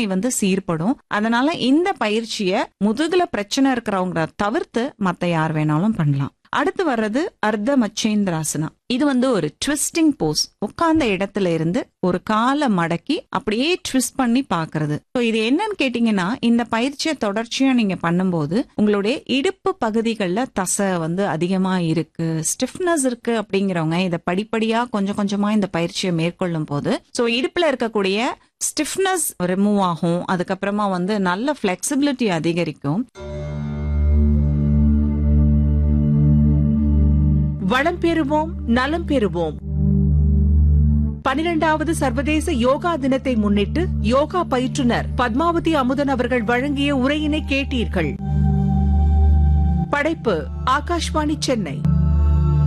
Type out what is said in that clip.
வலிமை வந்து சீர்படும் அதனால இந்த பயிற்சியை முதுகுல பிரச்சனை இருக்கிறவங்க தவிர்த்து மத்த யார் வேணாலும் பண்ணலாம் அடுத்து வர்றது அர்த்த மச்சேந்திராசனா இது வந்து ஒரு ட்விஸ்டிங் போஸ் உட்கார்ந்த இடத்துல இருந்து ஒரு காலை மடக்கி அப்படியே ட்விஸ்ட் பண்ணி பாக்குறது ஸோ இது என்னன்னு கேட்டீங்கன்னா இந்த பயிற்சியை தொடர்ச்சியா நீங்க பண்ணும்போது உங்களுடைய இடுப்பு பகுதிகளில் தசை வந்து அதிகமா இருக்கு ஸ்டிஃப்னஸ் இருக்கு அப்படிங்கிறவங்க இதை படிப்படியா கொஞ்சம் கொஞ்சமா இந்த பயிற்சியை மேற்கொள்ளும் போது ஸோ இடுப்புல இருக்கக்கூடிய ஸ்டிஃப்னஸ் ரிமூவ் ஆகும் அதுக்கப்புறமா வந்து நல்ல ஃபிளெக்சிபிலிட்டி அதிகரிக்கும் வளம் பெறுவோம் நலம் பெறுவோம் பனிரெண்டாவது சர்வதேச யோகா தினத்தை முன்னிட்டு யோகா பயிற்றுனர் பத்மாவதி அமுதன் அவர்கள் வழங்கிய உரையினை கேட்டீர்கள் படைப்பு ஆகாஷ்வாணி சென்னை